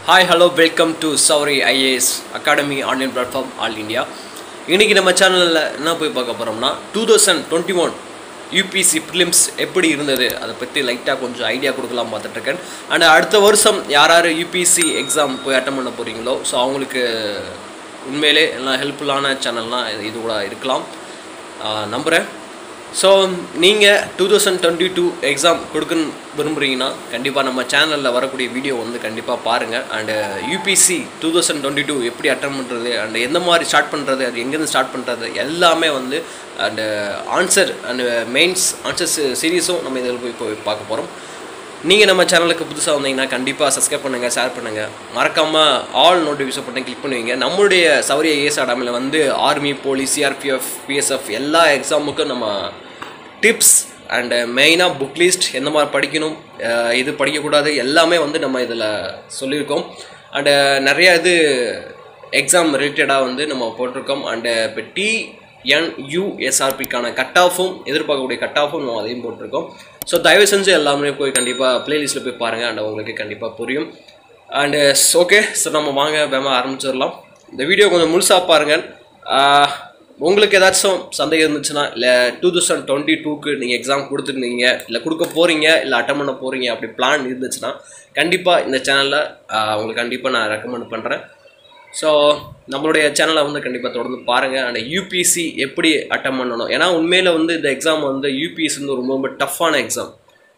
hi hello welcome to Shouri IAS academy online platform all India இன்றைக்கி நம்ம சேனலில் என்ன போய் பார்க்க போகிறோம்னா two thousand twenty one UPSC prelims எப்படி இருந்தது அதை பற்றி லைட்டாக கொஞ்சம் ஐடியா கொடுக்கலாம் பார்த்துட்ருக்கேன் அண்ட் அடுத்த வருஷம் யார் யார் யூபிசி எக்ஸாம் போய் அட்டன் பண்ண போகிறீங்களோ ஸோ அவங்களுக்கு உண்மையிலே எல்லாம் ஹெல்ப்ஃபுல்லான சேனல்லாம் இது கூட இருக்கலாம் ஆஹ் நம்புகிறேன் ஸோ நீங்கள் two thousand twenty two exam கொடுக்கணும்னு விரும்புகிறீங்கன்னா கண்டிப்பாக நம்ம சேனலில் வரக்கூடிய வீடியோ வந்து கண்டிப்பாக பாருங்கள் and UPSC two thousand twenty two எப்படி அட்டன் பண்ணுறது அண்ட் எந்த மாதிரி ஸ்டார்ட் பண்ணுறது அது எங்கேருந்து ஸ்டார்ட் பண்ணுறது எல்லாமே வந்து and answer and mains answers சீரீஸும் நம்ம இதில் போய் போய் பார்க்க போகிறோம் நீங்கள் நம்ம சேனலுக்கு புதுசாக வந்தீங்கன்னா கண்டிப்பாக சப்ஸ்கிரைப் பண்ணுங்கள் ஷேர் பண்ணுங்கள் மறக்காமல் ஆல் நோட்டிஃபிகேஷன் பட்டன் கிளிக் பண்ணுவீங்க நம்மளுடைய சௌரிய ஏஎஸ் அடாமில் வந்து ஆர்மி போலீஸ் சிஆர்பிஎஃப் பிஎஸ்எஃப் எல்லா எக்ஸாமுக்கும் நம்ம டிப்ஸ் அண்டு மெயினாக புக் லிஸ்ட் எந்த மாதிரி படிக்கணும் அஹ் இது படிக்கக்கூடாது எல்லாமே வந்து நம்ம இதில் சொல்லியிருக்கோம் அண்டு நிறையா இது எக்ஸாம் ரிலேட்டடாக வந்து நம்ம போட்டிருக்கோம் அண்டு இப்போ டி என்யூஎஸ்ஆர்பிக்கான கட் ஆஃபும் எதிர்பார்க்கக்கூடிய கட் ஆஃபும் நம்ம அதையும் போட்டிருக்கோம் ஸோ தயவு செஞ்சு எல்லாமே போய் கண்டிப்பாக ப்ளேலிஸ்ட்டில் போய் பாருங்கள் அண்ட் உங்களுக்கு கண்டிப்பாக புரியும் அண்டு ஓகே ஸோ நம்ம வாங்க வேமா ஆரம்பிச்சிடலாம் இந்த வீடியோ கொஞ்சம் முழுசாக பாருங்கள் ஆஹ், உங்களுக்கு ஏதாச்சும் சந்தேகம் இருந்துச்சுன்னா இல்லை டூ தௌசண்ட் டுவெண்ட்டி டூக்கு நீங்கள் எக்ஸாம் கொடுத்துருந்தீங்க இல்லை கொடுக்க போகிறீங்க இல்லை அட்டன் பண்ண போகிறீங்க அப்படி பிளான் இருந்துச்சுன்னா கண்டிப்பாக இந்த சேனலில் உங்களுக்கு கண்டிப்பாக நான் ரெக்கமெண்ட் பண்ணுறேன் ஸோ நம்மளுடைய சேனலை வந்து கண்டிப்பாக தொடர்ந்து பாருங்கள் அண்ட் யூபிசி எப்படி அட்டம் பண்ணணும் ஏன்னா உண்மையில் வந்து இந்த எக்ஸாம் வந்து யூபிஎஸ் வந்து ரொம்ப ரொம்ப டஃப்பான எக்ஸாம்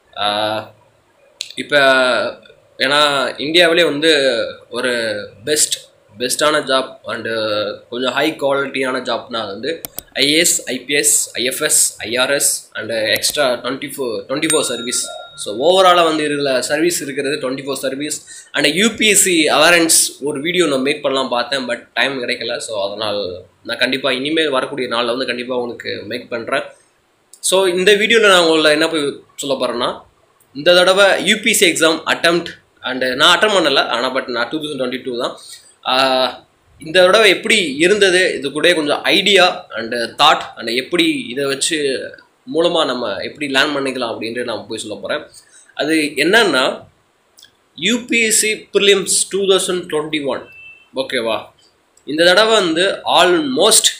இப்போ ஏன்னா இந்தியாவிலே வந்து ஒரு பெஸ்ட் பெஸ்ட்டான ஜாப் அண்டு கொஞ்சம் ஹை குவாலிட்டியான ஜாப்னா அது வந்து IAS IPS IFS IRS and extra twenty four twenty four service so ஓவராலாக வந்து இருக்கிற சர்வீஸ் இருக்கிறது twenty four service and UPSC awareness ஒரு வீடியோ நான் மேக் பண்ணலாம் பார்த்தேன் பட் டைம் கிடைக்கல ஸோ அதனால் நான் கண்டிப்பாக இனிமேல் வரக்கூடிய நாளில் வந்து கண்டிப்பாக உங்களுக்கு மேக் பண்ணுறேன் ஸோ இந்த வீடியோவில் நான் உங்களை என்ன போய் சொல்ல போகிறேன்னா இந்த தடவை யூபிசி எக்ஸாம் அட்டம்ப்ட் அண்டு நான் அட்டம் பண்ணலை ஆனால் பட் நான் டூ தௌசண்ட் டுவெண்ட்டி டூ தான் ஆஹ் இந்த தடவை எப்படி இருந்தது இது கூட கொஞ்சம் ஐடியா அண்டு தாட் அண்ட் எப்படி இதை வச்சு மூலமாக நம்ம எப்படி லேர்ன் பண்ணிக்கலாம் அப்படின்ட்டு நான் போய் சொல்ல போகிறேன் அது என்னன்னா UPSC prelims two thousand twenty one ஓகேவா இந்த தடவை வந்து ஆல்மோஸ்ட்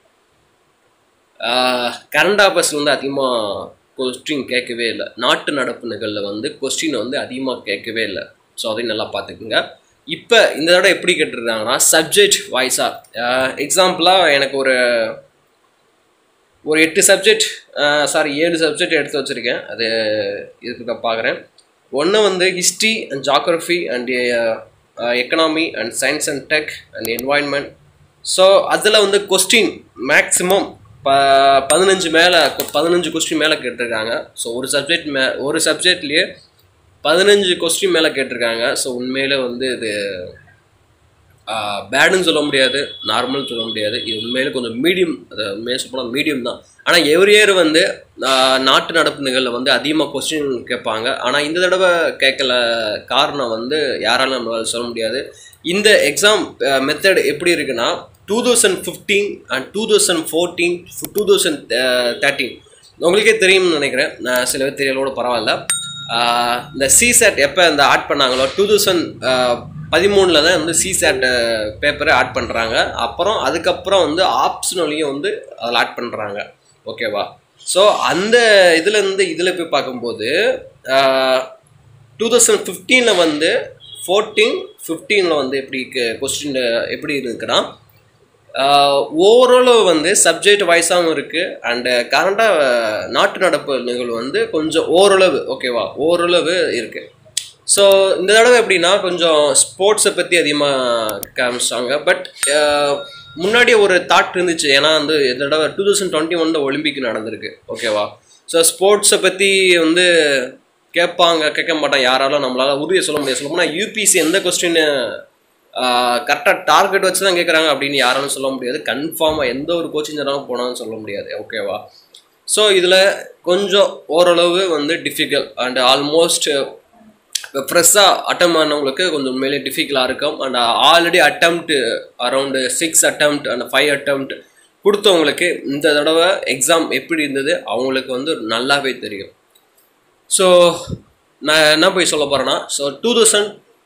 கரண்ட் ஆஃபர்ஸ் வந்து அதிகமாக கொஸ்டின் கேட்கவே இல்லை நாட்டு நடப்புகளில் வந்து கொஸ்டின் வந்து அதிகமாக கேட்கவே இல்லை ஸோ அதையும் நல்லா பார்த்துக்குங்க இப்போ இந்த தடவை எப்படி கேட்டிருக்காங்கன்னா சப்ஜெக்ட் வாய்ஸாக எக்ஸாம்பிளாக எனக்கு ஒரு ஒரு எட்டு சப்ஜெக்ட் சாரி ஏழு சப்ஜெக்ட் எடுத்து வச்சுருக்கேன் அது இதுக்கு பார்க்குறேன் ஒன்று வந்து history and geography and economy and science and tech and environment so அதில் வந்து கொஸ்டின் மேக்ஸிமம் ப பதினஞ்சு மேலே பதினஞ்சு கொஸ்டின் மேலே கேட்டிருக்காங்க ஸோ ஒரு சப்ஜெக்ட் மே ஒரு சப்ஜெக்ட்லேயே பதினஞ்சு கொஸ்டின் மேலே கேட்டிருக்காங்க ஸோ உண்மையில் வந்து இது பேடுன்னு சொல்ல முடியாது நார்மல்னு சொல்ல முடியாது இது உண்மையில கொஞ்சம் மீடியம் அது உண்மையாக சொல்லப்போனால் மீடியம் தான் ஆனால் எவ்ரி இயர் வந்து ஆஹ், நாட்டு நடப்பு நிகழ்வில் வந்து அதிகமாக கொஸ்டின் கேட்பாங்க ஆனால் இந்த தடவை கேட்கல காரணம் வந்து யாராலும் நம்மளால சொல்ல முடியாது இந்த எக்ஸாம் மெத்தட் எப்படி இருக்குன்னா two thousand fifteen and two thousand fourteen two thousand thirteen உங்களுக்கே தெரியும்னு நினைக்கிறேன் நான் சில பேர் தெரியலோட பரவாயில்ல ஆஹ், இந்த சிசெட் எப்போ இந்த ஆட் பண்ணாங்களோ டூ தௌசண்ட் பதிமூணில் தான் வந்து சிசேட் பேப்பரை ஆட் பண்ணுறாங்க அப்புறம் அதுக்கப்புறம் வந்து ஆப்ஷனலையும் வந்து அதில் ஆட் பண்ணுறாங்க ஓகேவா ஸோ அந்த இதுலேருந்து இதில் போய் பார்க்கும்போது டூ தௌசண்ட் ஃபிஃப்டீனில் வந்து ஃபோர்டீன் ஃபிஃப்டீனில் வந்து எப்படி கொஸ்டின் எப்படி இருக்குன்னா ஓவரால் வந்து சப்ஜெக்ட் வைஸாகவும் இருக்குது அண்டு கரண்டாக நாட்டு நடப்பு நிகழ்வு வந்து கொஞ்சம் ஓரளவு ஓகேவா ஓரளவு இருக்குது ஸோ இந்த தடவை எப்படின்னா கொஞ்சம் ஸ்போர்ட்ஸை பற்றி அதிகமாக காமிச்சிட்டாங்க பட் முன்னாடி ஒரு தாட் இருந்துச்சு ஏன்னா வந்து இந்த தடவை டூ தௌசண்ட் டுவெண்ட்டி ஒனில் ஒலிம்பிக் நடந்திருக்கு ஓகேவா ஸோ ஸ்போர்ட்ஸை பற்றி வந்து கேட்பாங்க கேட்க மாட்டாங்க யாராலும் நம்மளால உறுதியை சொல்ல முடியாது சொல்ல போனால் யூபிசி எந்த கொஸ்டின் கரெக்டாக டார்கெட் வச்சு தான் கேட்குறாங்க அப்படின்னு யாராலும் சொல்ல முடியாது கன்ஃபார்மாக எந்த ஒரு கோச்சிங் சென்டரும் போனாலும் சொல்ல முடியாது ஓகேவா ஸோ இதில் கொஞ்சம் ஓரளவு வந்து டிஃபிகல்ட் அண்ட் ஆல்மோஸ்ட் இப்போ ஃப்ரெஷ்ஷாக அட்டம் பண்ணவங்களுக்கு கொஞ்சம் உண்மையிலே டிஃபிகல்ட்டாக இருக்கும் and already attempt around six attempt and five attempt கொடுத்தவங்களுக்கு இந்த தடவை எக்ஸாம் எப்படி இருந்தது அவங்களுக்கு வந்து நல்லாவே தெரியும் ஸோ நான் என்ன போய் சொல்ல போகிறேன்னா so two thousand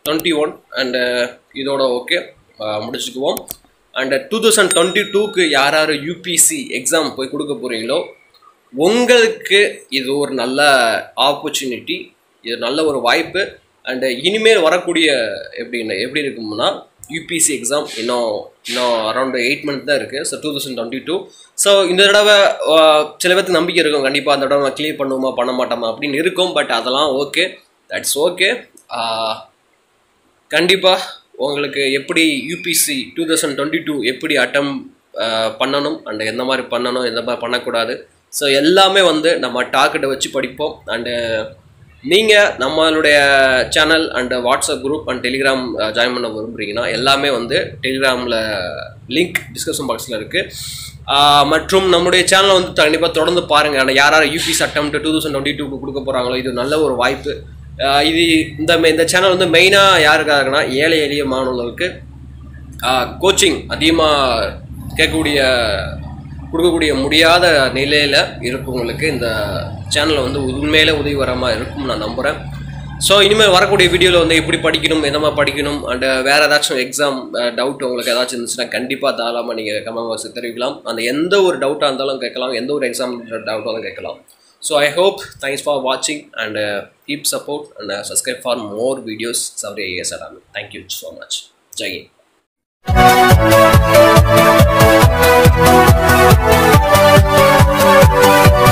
twenty one and இதோட ஓகே முடிச்சுக்குவோம் அண்ட் டூ தௌசண்ட் டுவெண்ட்டி டூக்கு யார் யார் யூபிசி எக்ஸாம் போய் கொடுக்க போகிறீங்களோ உங்களுக்கு இது ஒரு நல்ல ஆப்பர்ச்சுனிட்டி இது நல்ல ஒரு வாய்ப்பு அண்டு இனிமேல் வரக்கூடிய எப்படின்னு எப்படி இருக்கும்னா யூபிசி எக்ஸாம் இன்னும் இன்னும் அரௌண்ட் எயிட் மந்த் தான் இருக்குது so two thousand twenty two so இந்த தடவை ஆஹ், சில பேருக்கு நம்பிக்கை இருக்கும் கண்டிப்பாக அந்த தடவை நான் கிளியர் பண்ணுவோமா பண்ண மாட்டோமா அப்படின்னு இருக்கும் பட் அதெல்லாம் ஓகே தட்ஸ் ஓகே கண்டிப்பாக உங்களுக்கு எப்படி UPSC two thousand twenty two எப்படி அட்டம் பண்ணணும் அண்ட் எந்த மாதிரி பண்ணணும் எந்த மாதிரி பண்ணக்கூடாது ஸோ எல்லாமே வந்து நம்ம டார்கெட்டை வச்சு படிப்போம் அண்டு நீங்கள் நம்மளுடைய channel and WhatsApp group and Telegram join பண்ண விரும்புறீங்கன்னா எல்லாமே வந்து டெலிகிராமில் லிங்க் டிஸ்கிரிப்ஷன் பாக்ஸில் இருக்குது மற்றும் நம்முடைய சேனலை வந்து கண்டிப்பாக தொடர்ந்து பாருங்கள் ஆனால் யார் யார் UPSC attempt two thousand twenty டூக்கு கொடுக்க போகிறாங்களோ இது நல்ல ஒரு வாய்ப்பு ஆஹ் இது இந்த மெ- இந்த சேனல் வந்து மெயினாக யாருக்காகனா ஏழை எளிய மாணவர்களுக்கு கோச்சிங் அதிகமாக கேட்கக்கூடிய கொடுக்கக்கூடிய முடியாத நிலையில் இருக்கவங்களுக்கு இந்த சேனலில் வந்து உண்மையிலே உதவிகரமாக இருக்கும் நான் நம்புகிறேன் ஸோ இனிமேல் வரக்கூடிய வீடியோவில் வந்து எப்படி படிக்கணும் எந்த மாதிரி படிக்கணும் அண்ட் வேறு ஏதாச்சும் எக்ஸாம் டவுட் உங்களுக்கு ஏதாச்சும் இருந்துச்சுன்னா கண்டிப்பாக தாராளமாக நீங்கள் கமெண்ட் பாக்ஸில் தெரிவிக்கலாம் அந்த எந்த ஒரு டவுட்டாக இருந்தாலும் கேட்கலாம் எந்த ஒரு எக்ஸாம் டவுட்டாலும் கேட்கலாம் so I hope thanks for வாட்சிங் and keep support and subscribe for more videos Shouri IAS academy thank you so much ஜெய் ஹிந்த்